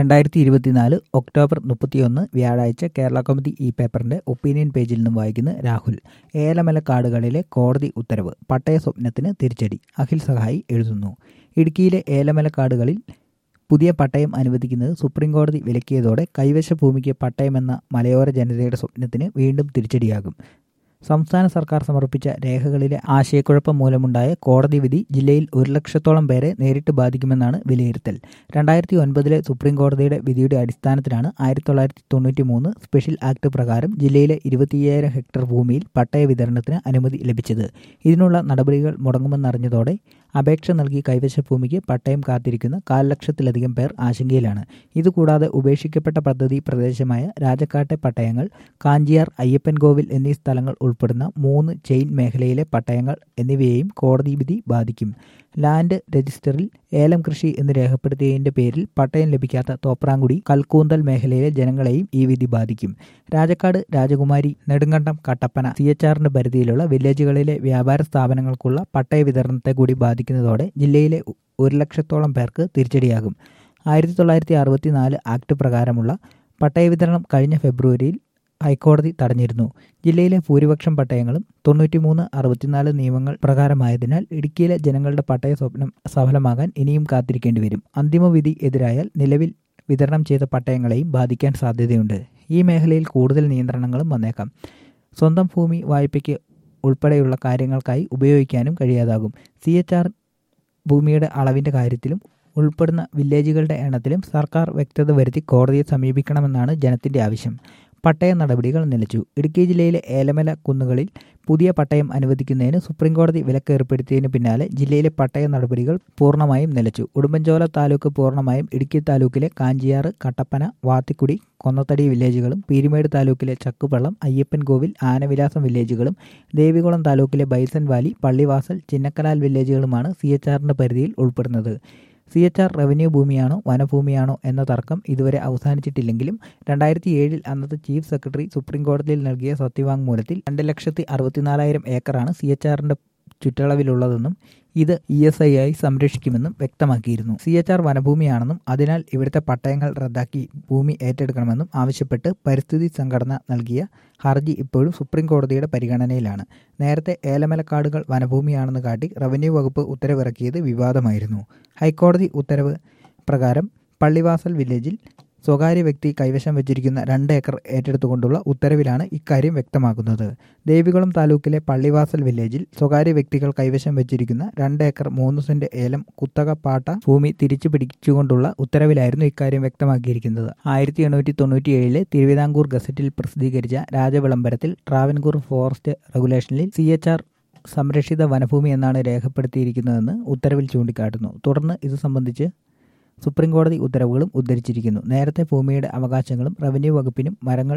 രണ്ടായിരത്തി ഇരുപത്തിനാല് ഒക്ടോബർ മുപ്പത്തിയൊന്ന് വ്യാഴാഴ്ച കേരള കൗമുദി ഈ പേപ്പറിന്റെ ഒപ്പീനിയൻ പേജിൽ നിന്നും വായിക്കുന്ന രാഹുൽ ഏലമലക്കാടുകളിലെ കോടതി ഉത്തരവ് പട്ടയ സ്വപ്നത്തിന് തിരിച്ചടി അഖിൽ സഹായി എഴുതുന്നു ഇടുക്കിയിലെ ഏലമലക്കാടുകളിൽ പുതിയ പട്ടയം അനുവദിക്കുന്നത് സുപ്രീം കോടതി വിലക്കിയതോടെ കൈവശ ഭൂമിക്ക് പട്ടയമെന്ന മലയോര ജനതയുടെ സ്വപ്നത്തിന് വീണ്ടും തിരിച്ചടിയാകും സംസ്ഥാന സർക്കാർ സമർപ്പിച്ച രേഖകളിലെ ആശയക്കുഴപ്പം മൂലമുണ്ടായ കോടതി വിധി ജില്ലയിൽ ഒരു ലക്ഷത്തോളം പേരെ നേരിട്ട് ബാധിക്കുമെന്നാണ് വിലയിരുത്തൽ രണ്ടായിരത്തി ഒൻപതിലെ സുപ്രീം കോടതിയുടെ വിധിയുടെ അടിസ്ഥാനത്തിലാണ് ആയിരത്തി തൊള്ളായിരത്തി തൊണ്ണൂറ്റി മൂന്ന് സ്പെഷ്യൽ ആക്ട് പ്രകാരം ജില്ലയിലെ ഇരുപത്തിയ്യായിരം ഹെക്ടർ ഭൂമിയിൽ പട്ടയ വിതരണത്തിന് അനുമതി ലഭിച്ചത് ഇതിനുള്ള നടപടികൾ മുടങ്ങുമെന്നറിഞ്ഞതോടെ അപേക്ഷ നൽകി കൈവശ ഭൂമിക്ക് പട്ടയം കാത്തിരിക്കുന്ന കാൽ ലക്ഷത്തിലധികം പേർ ആശങ്കയിലാണ് ഇതുകൂടാതെ ഉപേക്ഷിക്കപ്പെട്ട പദ്ധതി പ്രദേശമായ രാജക്കാട്ടെ പട്ടയങ്ങൾ കാഞ്ചിയാർ അയ്യപ്പൻകോവിൽ എന്നീ സ്ഥലങ്ങൾ ഉൾപ്പെടുന്ന മൂന്ന് ചെയിൻ മേഖലയിലെ പട്ടയങ്ങൾ എന്നിവയെയും കോടതി വിധി ബാധിക്കും ലാൻഡ് രജിസ്റ്ററിൽ ഏലം കൃഷി എന്ന് രേഖപ്പെടുത്തിയതിന്റെ പേരിൽ പട്ടയം ലഭിക്കാത്ത തോപ്രാങ്കുടി കൽക്കൂന്തൽ മേഖലയിലെ ജനങ്ങളെയും ഈ വിധി ബാധിക്കും രാജക്കാട് രാജകുമാരി നെടുങ്കണ്ടം കട്ടപ്പന സി എച്ച് ആറിന്റെ പരിധിയിലുള്ള വില്ലേജുകളിലെ വ്യാപാര സ്ഥാപനങ്ങൾക്കുള്ള പട്ടയ വിതരണത്തെ കൂടി ബാധിക്കുന്നതോടെ ജില്ലയിലെ ഒരു ലക്ഷത്തോളം പേർക്ക് തിരിച്ചടിയാകും ആയിരത്തി തൊള്ളായിരത്തി അറുപത്തിനാല് ആക്ട് പ്രകാരമുള്ള പട്ടയ വിതരണം കഴിഞ്ഞ ഫെബ്രുവരിയിൽ ഹൈക്കോടതി തടഞ്ഞിരുന്നു ജില്ലയിലെ ഭൂരിപക്ഷം പട്ടയങ്ങളും തൊണ്ണൂറ്റിമൂന്ന് അറുപത്തിനാല് നിയമങ്ങൾ പ്രകാരമായതിനാൽ ഇടുക്കിയിലെ ജനങ്ങളുടെ പട്ടയ സ്വപ്നം സഫലമാകാൻ ഇനിയും കാത്തിരിക്കേണ്ടി വരും അന്തിമ വിധി എതിരായാൽ നിലവിൽ വിതരണം ചെയ്ത പട്ടയങ്ങളെയും ബാധിക്കാൻ സാധ്യതയുണ്ട് ഈ മേഖലയിൽ കൂടുതൽ നിയന്ത്രണങ്ങളും വന്നേക്കാം സ്വന്തം ഭൂമി വായ്പയ്ക്ക് ഉൾപ്പെടെയുള്ള കാര്യങ്ങൾക്കായി ഉപയോഗിക്കാനും കഴിയാതാകും സി എച്ച് ആർ ഭൂമിയുടെ അളവിൻ്റെ കാര്യത്തിലും ഉൾപ്പെടുന്ന വില്ലേജുകളുടെ എണ്ണത്തിലും സർക്കാർ വ്യക്തത വരുത്തി കോടതിയെ സമീപിക്കണമെന്നാണ് ജനത്തിന്റെ ആവശ്യം പട്ടയ നടപടികൾ നിലച്ചു ഇടുക്കി ജില്ലയിലെ ഏലമല കുന്നുകളിൽ പുതിയ പട്ടയം അനുവദിക്കുന്നതിന് സുപ്രീംകോടതി വിലക്ക് ഏർപ്പെടുത്തിയതിന് പിന്നാലെ ജില്ലയിലെ പട്ടയ നടപടികൾ പൂർണ്ണമായും നിലച്ചു ഉടുമ്പൻചോല താലൂക്ക് പൂർണ്ണമായും ഇടുക്കി താലൂക്കിലെ കാഞ്ചിയാറ് കട്ടപ്പന വാത്തിക്കുടി കൊന്നത്തടി വില്ലേജുകളും പീരുമേട് താലൂക്കിലെ ചക്കുപള്ളം അയ്യപ്പൻകോവിൽ ആനവിലാസം വില്ലേജുകളും ദേവികുളം താലൂക്കിലെ ബൈസൺ വാലി പള്ളിവാസൽ ചിന്നക്കലാൽ വില്ലേജുകളുമാണ് സി എച്ച് ആറിന്റെ പരിധിയിൽ ഉൾപ്പെടുന്നത് സി എച്ച് ആർ റവന്യൂ ഭൂമിയാണോ വനഭൂമിയാണോ എന്ന തർക്കം ഇതുവരെ അവസാനിച്ചിട്ടില്ലെങ്കിലും രണ്ടായിരത്തി ഏഴിൽ അന്നത്തെ ചീഫ് സെക്രട്ടറി സുപ്രീം കോടതിയിൽ നൽകിയ സത്യവാങ്മൂലത്തിൽ രണ്ട് ലക്ഷത്തി അറുപത്തിനാലായിരം ഏക്കറാണ് സി എച്ച് ആറിന്റെ ചുറ്റളവിലുള്ളതെന്നും ഇത് ഇ എസ് ഐ ആയി സംരക്ഷിക്കുമെന്നും വ്യക്തമാക്കിയിരുന്നു സി എച്ച് ആർ വനഭൂമിയാണെന്നും അതിനാൽ ഇവിടുത്തെ പട്ടയങ്ങൾ റദ്ദാക്കി ഭൂമി ഏറ്റെടുക്കണമെന്നും ആവശ്യപ്പെട്ട് പരിസ്ഥിതി സംഘടന നൽകിയ ഹർജി ഇപ്പോഴും സുപ്രീം കോടതിയുടെ പരിഗണനയിലാണ് നേരത്തെ ഏലമലക്കാടുകൾ വനഭൂമിയാണെന്ന് കാട്ടി റവന്യൂ വകുപ്പ് ഉത്തരവിറക്കിയത് വിവാദമായിരുന്നു ഹൈക്കോടതി ഉത്തരവ് പ്രകാരം പള്ളിവാസൽ വില്ലേജിൽ സ്വകാര്യ വ്യക്തി കൈവശം വെച്ചിരിക്കുന്ന രണ്ട് ഏക്കർ ഏറ്റെടുത്തുകൊണ്ടുള്ള ഉത്തരവിലാണ് ഇക്കാര്യം വ്യക്തമാക്കുന്നത് ദേവികുളം താലൂക്കിലെ പള്ളിവാസൽ വില്ലേജിൽ സ്വകാര്യ വ്യക്തികൾ കൈവശം വെച്ചിരിക്കുന്ന രണ്ട് ഏക്കർ മൂന്ന് സെന്റ് ഏലം കുത്തക പാട്ട ഭൂമി തിരിച്ചു പിടിച്ചുകൊണ്ടുള്ള ഉത്തരവിലായിരുന്നു ഇക്കാര്യം വ്യക്തമാക്കിയിരിക്കുന്നത് ആയിരത്തി എണ്ണൂറ്റി തൊണ്ണൂറ്റിയേഴിലെ തിരുവിതാംകൂർ ഗസറ്റിൽ പ്രസിദ്ധീകരിച്ച രാജവിളംബരത്തിൽ ട്രാവൻകൂർ ഫോറസ്റ്റ് റെഗുലേഷനിൽ സി എച്ച് ആർ സംരക്ഷിത വനഭൂമി എന്നാണ് രേഖപ്പെടുത്തിയിരിക്കുന്നതെന്ന് ഉത്തരവിൽ ചൂണ്ടിക്കാട്ടുന്നു തുടർന്ന് ഇത് സംബന്ധിച്ച് സുപ്രീം കോടതി ഉത്തരവുകളും ഉദ്ധരിച്ചിരിക്കുന്നു നേരത്തെ ഭൂമിയുടെ അവകാശങ്ങളും റവന്യൂ വകുപ്പിനും മരങ്ങൾ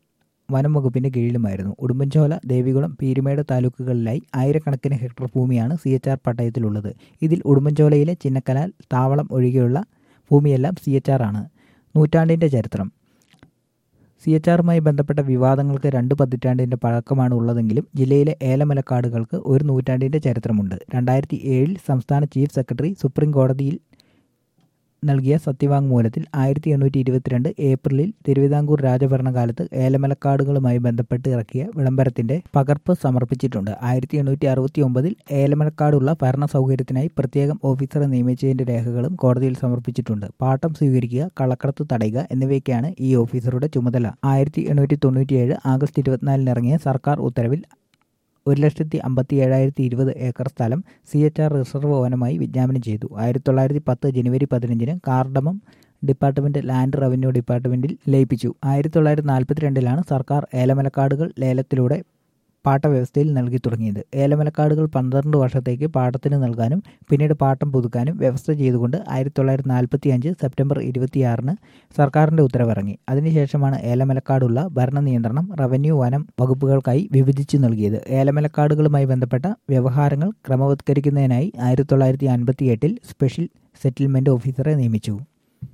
വനം വകുപ്പിന്റെ കീഴിലുമായിരുന്നു ഉടുമ്പൻചോല ദേവികുളം പീരുമേട് താലൂക്കുകളിലായി ആയിരക്കണക്കിന് ഹെക്ടർ ഭൂമിയാണ് സി എച്ച് ആർ പട്ടയത്തിലുള്ളത് ഇതിൽ ഉടുമ്പൻചോലയിലെ ചിന്നക്കനാൽ താവളം ഒഴികെയുള്ള ഭൂമിയെല്ലാം സി എച്ച് ആർ ആണ് നൂറ്റാണ്ടിന്റെ ചരിത്രം സി എച്ച് ആറുമായി ബന്ധപ്പെട്ട വിവാദങ്ങൾക്ക് രണ്ട് പതിറ്റാണ്ടിന്റെ പഴക്കമാണ് ഉള്ളതെങ്കിലും ജില്ലയിലെ ഏലമലക്കാടുകൾക്ക് ഒരു നൂറ്റാണ്ടിന്റെ ചരിത്രമുണ്ട് രണ്ടായിരത്തി ഏഴിൽ സംസ്ഥാന ചീഫ് സെക്രട്ടറി സുപ്രീം കോടതിയിൽ നൽകിയ സത്യവാങ്മൂലത്തിൽ ആയിരത്തി എണ്ണൂറ്റി ഇരുപത്തിരണ്ട് ഏപ്രിലിൽ തിരുവിതാംകൂർ രാജഭരണകാലത്ത് ഏലമലക്കാടുകളുമായി ബന്ധപ്പെട്ട് ഇറക്കിയ വിളംബരത്തിന്റെ പകർപ്പ് സമർപ്പിച്ചിട്ടുണ്ട് ആയിരത്തി എണ്ണൂറ്റി അറുപത്തി ഒമ്പതിൽ ഏലമലക്കാടുള്ള ഭരണ സൗകര്യത്തിനായി പ്രത്യേകം ഓഫീസറെ നിയമിച്ചതിന്റെ രേഖകളും കോടതിയിൽ സമർപ്പിച്ചിട്ടുണ്ട് പാട്ടം സ്വീകരിക്കുക കളക്കടത്ത് തടയുക എന്നിവയ്ക്കാണ് ഈ ഓഫീസറുടെ ചുമതല ആയിരത്തി എണ്ണൂറ്റി തൊണ്ണൂറ്റിയേഴ് ആഗസ്റ്റ് ഇരുപത്തിനാലിന് ഇറങ്ങിയ സർക്കാർ ഉത്തരവിൽ ഒരു ലക്ഷത്തി അമ്പത്തി ഏഴായിരത്തി ഇരുപത് ഏക്കർ സ്ഥലം സി എച്ച് ആർ റിസർവ് വനമായി വിജ്ഞാപനം ചെയ്തു ആയിരത്തി തൊള്ളായിരത്തി പത്ത് ജനുവരി പതിനഞ്ചിന് കാർഡമം ഡിപ്പാർട്ട്മെന്റ് ലാൻഡ് റവന്യൂ ഡിപ്പാർട്ട്മെന്റിൽ ലയിപ്പിച്ചു ആയിരത്തി തൊള്ളായിരത്തി നാൽപ്പത്തിരണ്ടിലാണ് സർക്കാർ ഏലമലക്കാടുകൾ ലേലത്തിലൂടെ പാട്ട വ്യവസ്ഥയിൽ നൽകി തുടങ്ങിയത് ഏലമലക്കാടുകൾ പന്ത്രണ്ട് വർഷത്തേക്ക് പാട്ടത്തിന് നൽകാനും പിന്നീട് പാട്ടം പുതുക്കാനും വ്യവസ്ഥ ചെയ്തുകൊണ്ട് ആയിരത്തി തൊള്ളായിരത്തി നാൽപ്പത്തി അഞ്ച് സെപ്റ്റംബർ ഇരുപത്തിയാറിന് സർക്കാരിന്റെ ഉത്തരവിറങ്ങി അതിനുശേഷമാണ് ഏലമലക്കാടുള്ള ഭരണ നിയന്ത്രണം റവന്യൂ വനം വകുപ്പുകൾക്കായി വിഭജിച്ചു നൽകിയത് ഏലമലക്കാടുകളുമായി ബന്ധപ്പെട്ട വ്യവഹാരങ്ങൾ ക്രമവത്കരിക്കുന്നതിനായി ആയിരത്തി തൊള്ളായിരത്തി അൻപത്തി എട്ടിൽ സ്പെഷ്യൽ സെറ്റിൽമെന്റ് ഓഫീസറെ നിയമിച്ചു